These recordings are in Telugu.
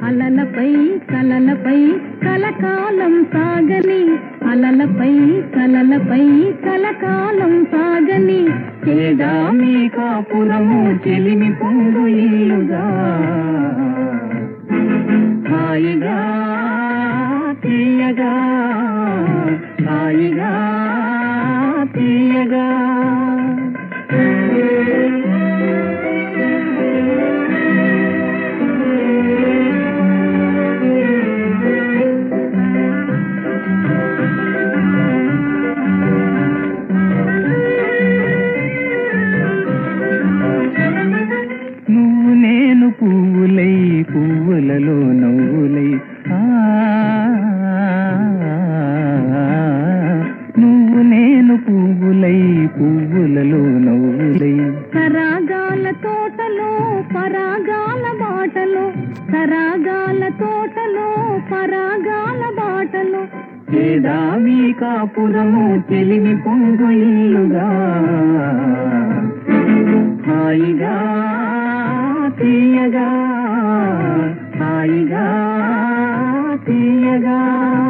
అలలపై కలలపై కలకాలం సాగని అలలపై కలలపై కలకాలం సాగని చేదామి కాపురము చెలిమి పొంగు ఇల్లుగా హాయిగా తీయగా హాయిగా తీయగా నువ్వు నేను పువ్వులై పువ్వులలో నవ్వులై ఆ, నువ్వు నేను పువ్వులై పువ్వులలో నవ్వులై సరాగాల తోటలో పరాగాల బాటలో సరాగాల తోటలో పరాగాల బాటలో చేదామి కాపురము తెలివి పొంగు ఇల్లుగా హాయిగా తీయగా హాయిగా తీయగా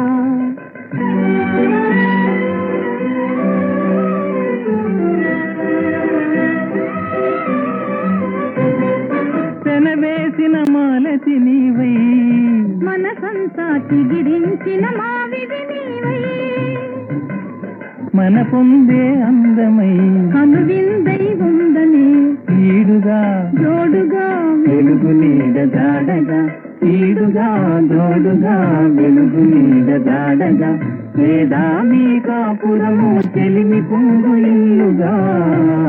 పెనవేసిన మాలతి నీవై మనసంతా చిగిరించిన మావిడి నీవై మన పొందే అందమై కనువిందై ఉందని ఈడుగా జోడుగా వెలుగు నీడ దాడగా ఈడుగా జోడుగా వెలుగు నీడ దాడగా వేదామి కాపురము తెలివి పొంగు ఇల్లుగా